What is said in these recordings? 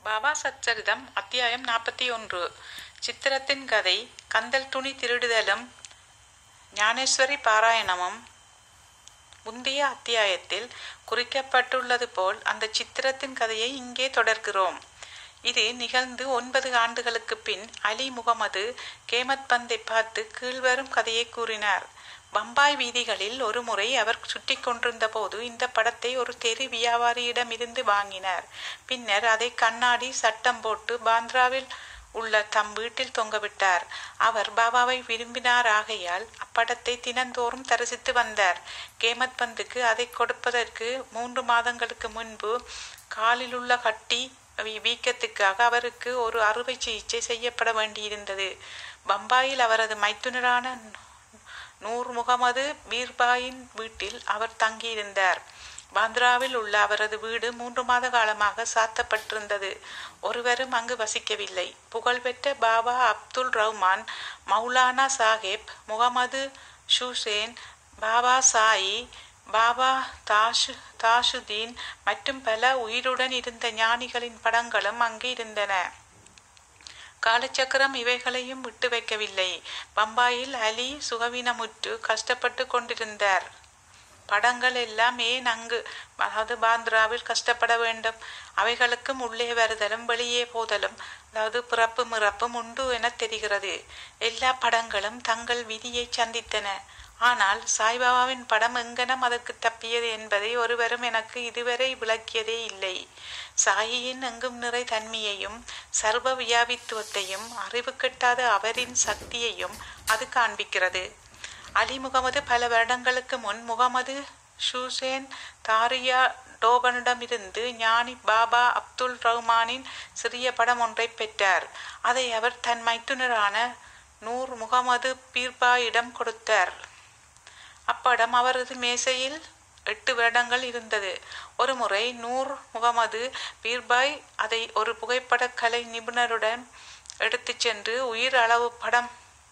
பாபா சச்சரிதம் அத்தியாயம் நாற்பத்தி ஒன்று சித்திரத்தின் கதை கந்தல் துணி திருடுதலும் ஞானேஸ்வரி பாராயணமும் முந்தைய அத்தியாயத்தில் குறிக்கப்பட்டுள்ளது போல் அந்த சித்திரத்தின் கதையை இங்கே தொடர்கிறோம் இது நிகழ்ந்து ஒன்பது ஆண்டுகளுக்கு பின் அலி முகமது கேமத் பந்தை பார்த்து கீழ்வரும் கதையை கூறினார் பம்பாய் வீதிகளில் ஒரு முறை அவர் சுற்றி கொண்டிருந்த போது இந்த படத்தை ஒரு தெரு வியாபாரியிடமிருந்து வாங்கினார் பின்னர் அதை கண்ணாடி சட்டம் போட்டு பாந்த்ராவில் உள்ள தம் வீட்டில் தொங்கவிட்டார் அவர் பாபாவை விரும்பினார் ஆகையால் அப்படத்தை தினந்தோறும் தரிசித்து வந்தார் கேமத் பந்துக்கு அதை கொடுப்பதற்கு மூன்று மாதங்களுக்கு முன்பு காலில் உள்ள கட்டி வீக்கத்துக்காக அவருக்கு ஒரு அறுவை சிகிச்சை செய்யப்பட வேண்டியிருந்தது பம்பாயில் அவரது மைத்துனரான நூர் முகமது பீர்பாயின் வீட்டில் அவர் தங்கியிருந்தார் பாந்த்ராவில் உள்ள அவரது வீடு மூன்று மாத காலமாக சாத்தப்பட்டிருந்தது ஒருவரும் அங்கு வசிக்கவில்லை புகழ்பெற்ற பாபா அப்துல் ரஹ்மான் மௌலானா சாஹிப் முகமது ஷுசேன் பாபா சாயி பாபா தாஷு தாஷுதீன் மற்றும் பல உயிருடன் இருந்த ஞானிகளின் படங்களும் அங்கு இருந்தன காலச்சக்கரம் இவைகளையும் விட்டு வைக்கவில்லை பம்பாயில் அலி சுகவீனமுற்று கஷ்டப்பட்டு கொண்டிருந்தார் படங்கள் எல்லாம் ஏன் அங்கு அதாவது பாந்திராவில் கஷ்டப்பட வேண்டும் அவைகளுக்கும் உள்ளே வருதலும் வெளியே போதலும் அதாவது பிறப்பு மிறப்பும் உண்டு என தெரிகிறது எல்லா படங்களும் தங்கள் விதியை சந்தித்தன ஆனால் சாய்பாபாவின் படம் எங்கனம் அதற்கு தப்பியது என்பதை ஒருவரும் எனக்கு இதுவரை விளக்கியதே இல்லை சாயியின் எங்கும் நிறை தன்மையையும் சர்வ வியாபித்துவத்தையும் அறிவு கெட்டாத அவரின் சக்தியையும் அது காண்பிக்கிறது அலி முகமது பல வருடங்களுக்கு முன் முகமது ஷூசேன் தாரியா டோபனிடமிருந்து ஞானி பாபா அப்துல் ரஹ்மானின் சிறிய படம் ஒன்றை பெற்றார் அதை அவர் தன் மைத்துனரான நூர் முகமது பீர்பாயிடம் கொடுத்தார் அப்படம் அவரது மேசையில் எட்டு வருடங்கள் இருந்தது ஒரு முறை நூர் முகமது பீர்பாய் அதை ஒரு புகைப்படக் கலை நிபுணருடன் எடுத்து சென்று உயிர் அளவு படம்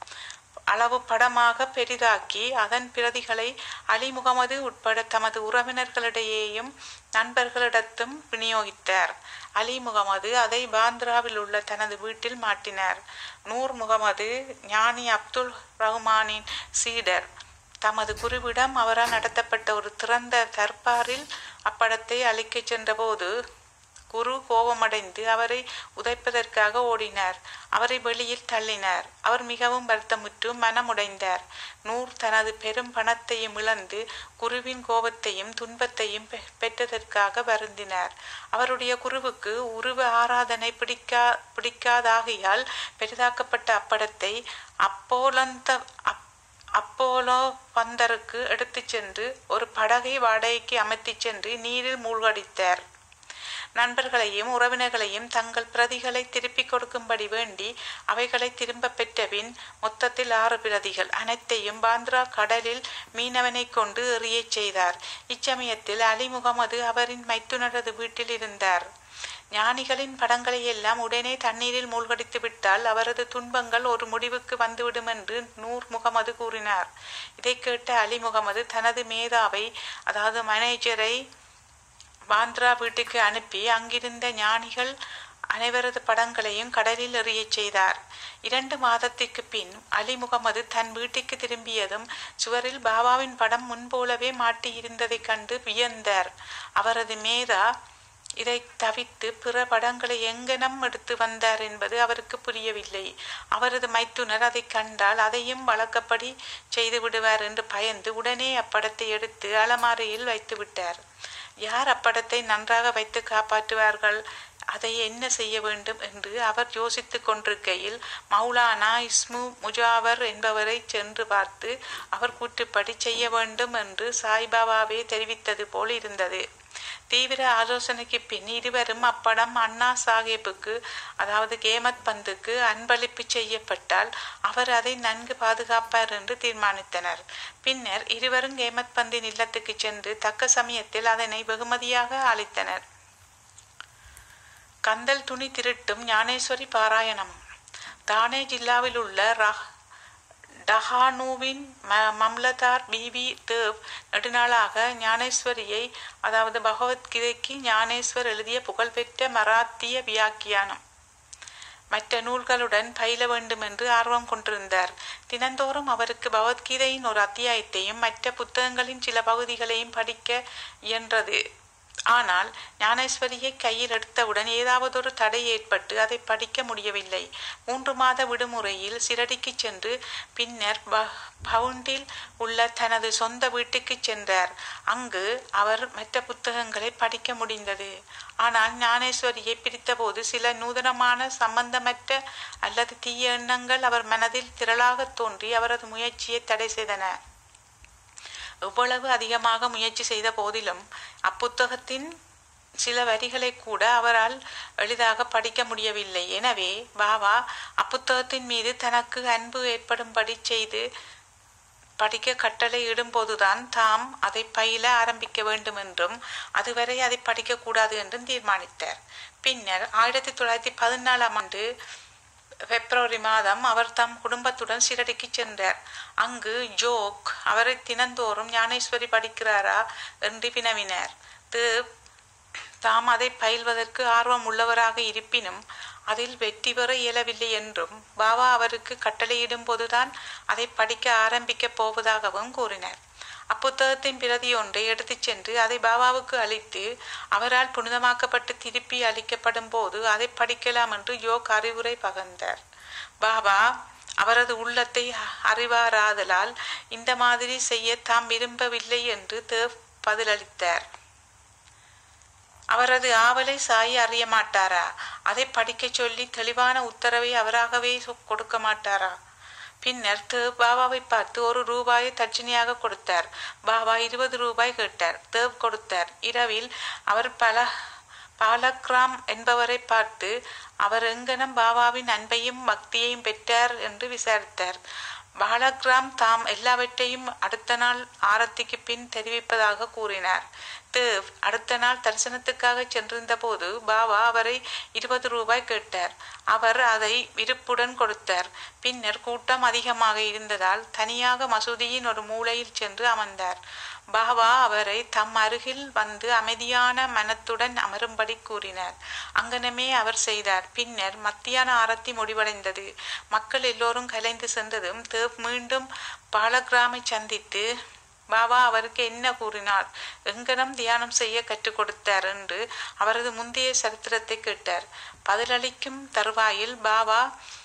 அளவு படமாக பெரிதாக்கி அதன் பிரதிகளை அலி முகமது உட்பட தமது உறவினர்களிடையேயும் நண்பர்களிடத்தும் விநியோகித்தார் அலி முகமது அதை பாந்திராவில் உள்ள தனது வீட்டில் மாட்டினார் நூர் முகமது ஞானி அப்துல் ரஹ்மானின் சீடர் தமது குருவிடம் அவரால் நடத்தப்பட்ட ஒரு திறந்த தர்பாரில் அப்படத்தை அழிக்கச் சென்றபோது குரு கோபமடைந்து அவரை உதைப்பதற்காக ஓடினார் அவரை வெளியில் தள்ளினார் அவர் மிகவும் வருத்தமுற்று மனமுடைந்தார் நூர் தனது பெரும் பணத்தையும் இழந்து குருவின் கோபத்தையும் துன்பத்தையும் பெற்றதற்காக வருந்தினார் அவருடைய குருவுக்கு உருவ ஆராதனை பிடிக்கா பிடிக்காதாகையால் பெரிதாக்கப்பட்ட அப்படத்தை அப்போலந்த அப் அப்போலோ பந்தருக்கு எடுத்துச் சென்று ஒரு படகை வாடகைக்கு அமர்த்திச் சென்று நீரில் மூழ்கடித்தார் நண்பர்களையும் உறவினர்களையும் தங்கள் பிரதிகளை திருப்பிக் கொடுக்கும்படி வேண்டி அவைகளை திரும்ப பெற்றபின் மொத்தத்தில் ஆறு பிரதிகள் அனைத்தையும் பாந்திரா கடலில் மீனவனை கொண்டு எறியச் செய்தார் இச்சமயத்தில் அலி முகமது அவரின் மைத்துனரது வீட்டில் இருந்தார் ஞானிகளின் படங்களை எல்லாம் உடனே தண்ணீரில் மூழ்கடித்து விட்டால் அவரது துன்பங்கள் ஒரு முடிவுக்கு வந்துவிடும் என்று நூர் முகமது கூறினார் இதை கேட்ட அலி முகமது தனது மேதாவை அதாவது மேனேஜரை பாந்த்ரா வீட்டுக்கு அனுப்பி அங்கிருந்த ஞானிகள் அனைவரது படங்களையும் கடலில் எறியச் செய்தார் இரண்டு மாதத்திற்கு பின் அலி முகமது தன் வீட்டுக்கு திரும்பியதும் சுவரில் பாபாவின் படம் முன்போலவே மாட்டியிருந்ததைக் கண்டு வியந்தார் அவரது மேதா இதை தவிர்த்து பிற படங்களை எங்கனம் எடுத்து வந்தார் என்பது அவருக்கு புரியவில்லை அவரது மைத்துனர் அதை கண்டால் அதையும் வழக்கப்படி செய்து விடுவார் என்று பயந்து உடனே அப்படத்தை எடுத்து அலமாரியில் வைத்து விட்டார் யார் அப்படத்தை நன்றாக வைத்து காப்பாற்றுவார்கள் அதை என்ன செய்ய வேண்டும் என்று அவர் யோசித்து கொண்டிருக்கையில் மௌலானா இஸ்மு முஜாவர் என்பவரை சென்று பார்த்து அவர் கூற்றுப்படி செய்ய வேண்டும் என்று சாய்பாபாவே தெரிவித்தது போல் இருந்தது தீவிர ஆலோசனைக்கு பின் இருவரும் அப்படம் அண்ணா சாஹிப்புக்கு அதாவது கேமத் பந்துக்கு அன்பளிப்பு செய்யப்பட்டால் அவர் அதை நன்கு பாதுகாப்பார் என்று தீர்மானித்தனர் பின்னர் இருவரும் கேமத் பந்தின் இல்லத்துக்கு சென்று தக்க சமயத்தில் அதனை வெகுமதியாக அளித்தனர் கந்தல் துணி திருட்டும் ஞானேஸ்வரி பாராயணம் தானே ஜில்லாவில் உள்ள ரஹ் டஹானூவின் ம மம்லதார் பிவி தேவ் நெடுநாளாக ஞானேஸ்வரியை அதாவது பகவத்கீதைக்கு ஞானேஸ்வர் எழுதிய புகழ்பெற்ற மராத்திய வியாக்கியானம் மற்ற நூல்களுடன் பயில வேண்டும் என்று ஆர்வம் கொண்டிருந்தார் தினந்தோறும் அவருக்கு பகவத்கீதையின் ஒரு அத்தியாயத்தையும் மற்ற புத்தகங்களின் சில பகுதிகளையும் படிக்க இயன்றது ஆனால் ஞானேஸ்வரியை கையில் எடுத்தவுடன் ஏதாவது ஒரு தடை ஏற்பட்டு அதை படிக்க முடியவில்லை மூன்று மாத விடுமுறையில் சிரடிக்கு சென்று பின்னர் பவுண்டில் உள்ள தனது சொந்த வீட்டுக்கு சென்றார் அங்கு அவர் மற்ற புத்தகங்களை படிக்க முடிந்தது ஆனால் ஞானேஸ்வரியை பிரித்தபோது சில நூதனமான சம்பந்தமற்ற அல்லது தீய எண்ணங்கள் அவர் மனதில் திரளாக தோன்றி அவரது முயற்சியை தடை செய்தன எவ்வளவு அதிகமாக முயற்சி செய்த போதிலும் அப்புத்தகத்தின் சில வரிகளை கூட அவரால் எளிதாக படிக்க முடியவில்லை எனவே பாபா அப்புத்தகத்தின் மீது தனக்கு அன்பு ஏற்படும்படி செய்து படிக்க கட்டளை இடும்போதுதான் தாம் அதை பயில ஆரம்பிக்க வேண்டும் என்றும் அதுவரை அதை படிக்கக்கூடாது என்றும் தீர்மானித்தார் பின்னர் ஆயிரத்தி தொள்ளாயிரத்தி பதினாலாம் ஆண்டு பிப்ரவரி மாதம் அவர் தம் குடும்பத்துடன் சிரடிக்கு சென்றார் அங்கு ஜோக் அவரை தினந்தோறும் ஞானேஸ்வரி படிக்கிறாரா என்று வினவினார் தேவ் தாம் அதை பயில்வதற்கு ஆர்வம் உள்ளவராக இருப்பினும் அதில் வெற்றி பெற இயலவில்லை என்றும் பாபா அவருக்கு கட்டளையிடும் போதுதான் அதை படிக்க ஆரம்பிக்கப் போவதாகவும் கூறினார் அப்புத்தகத்தின் பிரதி ஒன்றை எடுத்துச் சென்று அதை பாபாவுக்கு அளித்து அவரால் புனிதமாக்கப்பட்டு திருப்பி அளிக்கப்படும் போது அதை படிக்கலாம் என்று யோக் அறிவுரை பகர்ந்தார் பாபா அவரது உள்ளத்தை அறிவாராதலால் இந்த மாதிரி செய்ய தாம் விரும்பவில்லை என்று தேவ் பதிலளித்தார் அவரது ஆவலை சாய் அறிய மாட்டாரா அதை படிக்கச் சொல்லி தெளிவான உத்தரவை அவராகவே கொடுக்க மாட்டாரா பின்னர் தேவ் பாபாவை பார்த்து ஒரு ரூபாயை தட்சணையாக கொடுத்தார் பாபா இருபது ரூபாய் கேட்டார் தேவ் கொடுத்தார் இரவில் அவர் பல பாலக்ராம் என்பவரை பார்த்து அவர் எங்கனம் பாபாவின் அன்பையும் பக்தியையும் பெற்றார் என்று விசாரித்தார் பாலக்ராம் தாம் எல்லாவற்றையும் அடுத்த நாள் ஆரத்திக்கு பின் தெரிவிப்பதாக கூறினார் தேவ் அடுத்த நாள் தரிசனத்துக்காக சென்றிருந்த போது பாபா அவரை இருபது ரூபாய் கேட்டார் அவர் அதை விருப்புடன் கொடுத்தார் பின்னர் கூட்டம் அதிகமாக இருந்ததால் தனியாக மசூதியின் ஒரு மூலையில் சென்று அமர்ந்தார் பாபா அவரை தம் அருகில் வந்து அமைதியான மனத்துடன் அமரும்படி கூறினார் அங்கனமே அவர் செய்தார் பின்னர் மத்தியான ஆரத்தி முடிவடைந்தது மக்கள் எல்லோரும் கலைந்து சென்றதும் தேவ் மீண்டும் பாலகிராமை சந்தித்து பாபா அவருக்கு என்ன கூறினார் எங்கனம் தியானம் செய்ய கற்றுக் கொடுத்தார் என்று அவரது முந்தைய சரித்திரத்தை கேட்டார் பதிலளிக்கும் தருவாயில் பாபா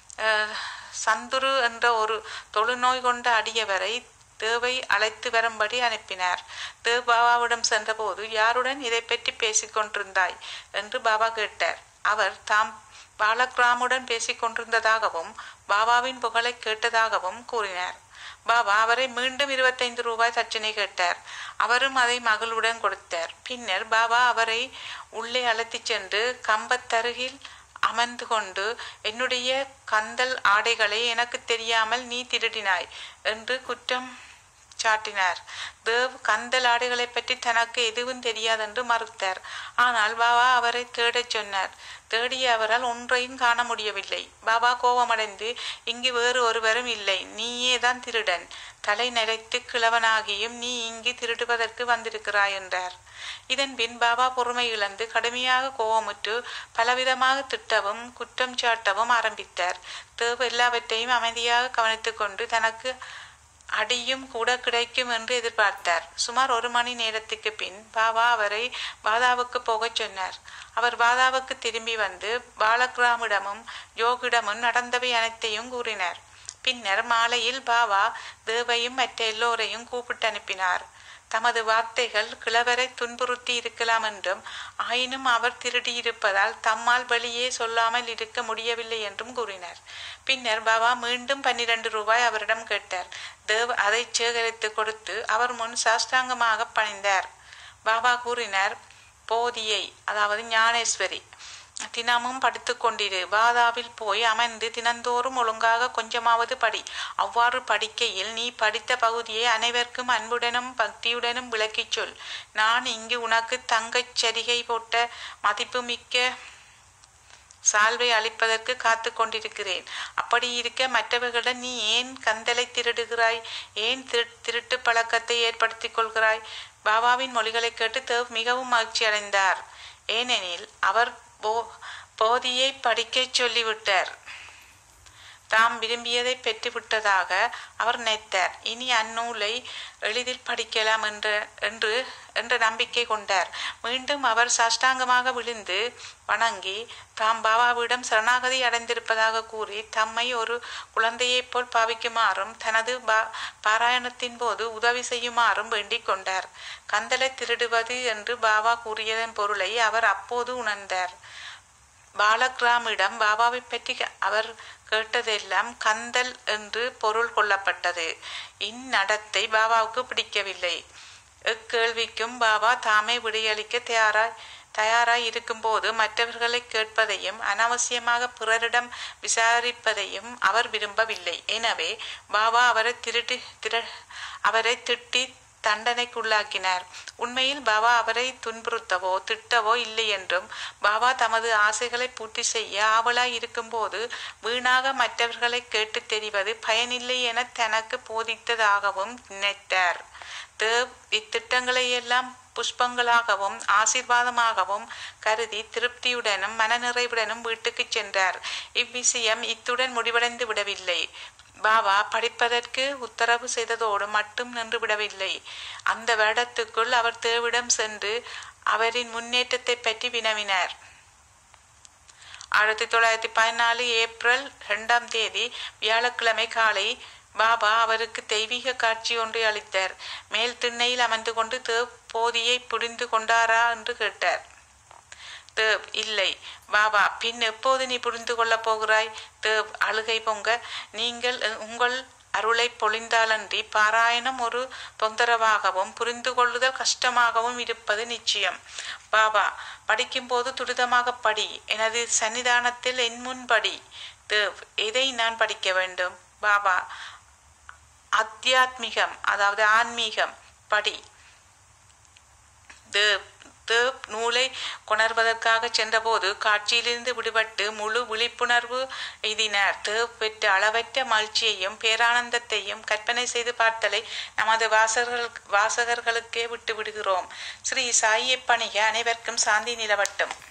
சந்துரு என்ற ஒரு தொழுநோய் கொண்ட அடியவரை தேவை அழைத்து வரும்படி அனுப்பினார் தேவ் பாபாவிடம் சென்றபோது யாருடன் இதை பற்றி பேசிக் கொண்டிருந்தாய் என்று பாபா கேட்டார் அவர் தாம் பாலகிராமுடன் பேசிக் கொண்டிருந்ததாகவும் பாபாவின் புகழை கேட்டதாகவும் கூறினார் பாபா அவரை மீண்டும் இருபத்தைந்து ரூபாய் தட்சணை கேட்டார் அவரும் அதை மகளுடன் கொடுத்தார் பின்னர் பாபா அவரை உள்ளே அழைத்துச் சென்று கம்பத்தருகில் அமர்ந்து கொண்டு என்னுடைய கந்தல் ஆடைகளை எனக்கு தெரியாமல் நீ திருடினாய் என்று குற்றம் சாட்டினார் தேவ் கந்தல் ஆடைகளை பற்றி தனக்கு எதுவும் தெரியாதென்று மறுத்தார் ஆனால் பாபா அவரை தேடச் சொன்னார் தேடிய அவரால் ஒன்றையும் காண முடியவில்லை பாபா கோபமடைந்து இங்கு வேறு ஒருவரும் இல்லை நீயே தான் திருடன் தலை நரைத்து கிழவனாகியும் நீ இங்கு திருடுவதற்கு வந்திருக்கிறாய் என்றார் இதன் பின் பாபா பொறுமை இழந்து கடுமையாக கோபமுற்று பலவிதமாக திட்டவும் குற்றம் சாட்டவும் ஆரம்பித்தார் தேவ் எல்லாவற்றையும் அமைதியாக கவனித்துக் கொண்டு தனக்கு அடியும் கூட கிடைக்கும் என்று எதிர்பார்த்தார் சுமார் ஒரு மணி நேரத்துக்கு பின் பாபா அவரை பாதாவுக்கு போகச் சொன்னார் அவர் பாதாவுக்கு திரும்பி வந்து பாலகிராமிடமும் யோகிடமும் நடந்தவை அனைத்தையும் கூறினார் பின்னர் மாலையில் பாபா தேவையும் மற்ற எல்லோரையும் கூப்பிட்டு அனுப்பினார் தமது வார்த்தைகள் கிழவரை துன்புறுத்தி இருக்கலாம் என்றும் ஆயினும் அவர் திருடியிருப்பதால் தம்மால் வெளியே சொல்லாமல் இருக்க முடியவில்லை என்றும் கூறினார் பின்னர் பாபா மீண்டும் பன்னிரண்டு ரூபாய் அவரிடம் கேட்டார் தேவ் அதை சேகரித்து கொடுத்து அவர் முன் சாஷ்டாங்கமாக பணிந்தார் பாபா கூறினார் போதியை அதாவது ஞானேஸ்வரி தினமும் படித்து கொண்டிரு வாதாவில் போய் அமர்ந்து தினந்தோறும் ஒழுங்காக கொஞ்சமாவது படி அவ்வாறு படிக்கையில் நீ படித்த பகுதியை அனைவருக்கும் அன்புடனும் பக்தியுடனும் விளக்கிச் சொல் நான் இங்கு உனக்கு தங்கச் சரிகை போட்ட மதிப்புமிக்க சால்வை அளிப்பதற்கு காத்து கொண்டிருக்கிறேன் அப்படி இருக்க மற்றவர்களிடம் நீ ஏன் கந்தலை திருடுகிறாய் ஏன் திரு திருட்டு பழக்கத்தை ஏற்படுத்திக் கொள்கிறாய் பாபாவின் மொழிகளை கேட்டு தேவ் மிகவும் மகிழ்ச்சி அடைந்தார் ஏனெனில் அவர் போ போதியை படிக்கச் சொல்லிவிட்டார் தாம் விரும்பியதை பெற்றுவிட்டதாக அவர் நினைத்தார் இனி அந்நூலை எளிதில் படிக்கலாம் என்ற என்று என்ற நம்பிக்கை கொண்டார் மீண்டும் அவர் சாஷ்டாங்கமாக விழுந்து வணங்கி தாம் பாபாவிடம் சரணாகதி அடைந்திருப்பதாக கூறி தம்மை ஒரு குழந்தையைப் போல் பாவிக்குமாறும் தனது பா பாராயணத்தின் போது உதவி செய்யுமாறும் வேண்டிக் கொண்டார் கந்தலை திருடுவது என்று பாபா கூறியதன் பொருளை அவர் அப்போது உணர்ந்தார் பாலகிராமிடம் பாபாவை பற்றி அவர் கேட்டதெல்லாம் கந்தல் என்று பொருள் கொள்ளப்பட்டது இந்நடத்தை பாபாவுக்கு பிடிக்கவில்லை எக்கேள்விக்கும் பாபா தாமே விடையளிக்க தயாராய் தயாராய் இருக்கும்போது மற்றவர்களை கேட்பதையும் அனாவசியமாக பிறரிடம் விசாரிப்பதையும் அவர் விரும்பவில்லை எனவே பாபா அவரை திருட்டி திர அவரை திட்டி தண்டனைக்குள்ளாக்கினார் உண்மையில் பாபா அவரை துன்புறுத்தவோ திட்டவோ இல்லை என்றும் பாபா தமது ஆசைகளை பூர்த்தி செய்ய ஆவலாய் இருக்கும்போது வீணாக மற்றவர்களை கேட்டு தெரிவது பயனில்லை என தனக்கு போதித்ததாகவும் நினைத்தார் தேவ் இத்திட்டங்களை எல்லாம் புஷ்பங்களாகவும் ஆசீர்வாதமாகவும் கருதி திருப்தியுடனும் மனநிறைவுடனும் வீட்டுக்கு சென்றார் இவ்விஷயம் இத்துடன் முடிவடைந்து விடவில்லை பாபா படிப்பதற்கு உத்தரவு செய்ததோடு மட்டும் நின்று விடவில்லை அந்த வருடத்துக்குள் அவர் தேவிடம் சென்று அவரின் முன்னேற்றத்தை பற்றி வினவினார் ஆயிரத்தி தொள்ளாயிரத்தி பதினாலு ஏப்ரல் இரண்டாம் தேதி வியாழக்கிழமை காலை பாபா அவருக்கு தெய்வீக காட்சி ஒன்றை அளித்தார் மேல் திண்ணையில் அமர்ந்து கொண்டு தேவ் போதியை புரிந்து கொண்டாரா என்று கேட்டார் தேவ் இல்லை பாபா பின் எப்போது நீ புரிந்து கொள்ளப் போகிறாய் தேவ் அழுகை பொங்க நீங்கள் உங்கள் அருளை பொழிந்தாலன்றி பாராயணம் ஒரு தொந்தரவாகவும் புரிந்து கொள்ளுதல் கஷ்டமாகவும் இருப்பது நிச்சயம் பாபா படிக்கும்போது துரிதமாக படி எனது சன்னிதானத்தில் என் முன் படி தேவ் எதை நான் படிக்க வேண்டும் பாபா அத்தியாத்மிகம் அதாவது ஆன்மீகம் படி தேவ் தேவ் நூலை கொணர்வதற்காக சென்றபோது காட்சியிலிருந்து விடுபட்டு முழு விழிப்புணர்வு எய்தினார் தேவ் பெற்ற அளவற்ற மகிழ்ச்சியையும் பேரானந்தத்தையும் கற்பனை செய்து பார்த்தலை நமது வாசகர்கள் வாசகர்களுக்கே விட்டு விடுகிறோம் ஸ்ரீ சாயை பணிக அனைவருக்கும் சாந்தி நிலவட்டும்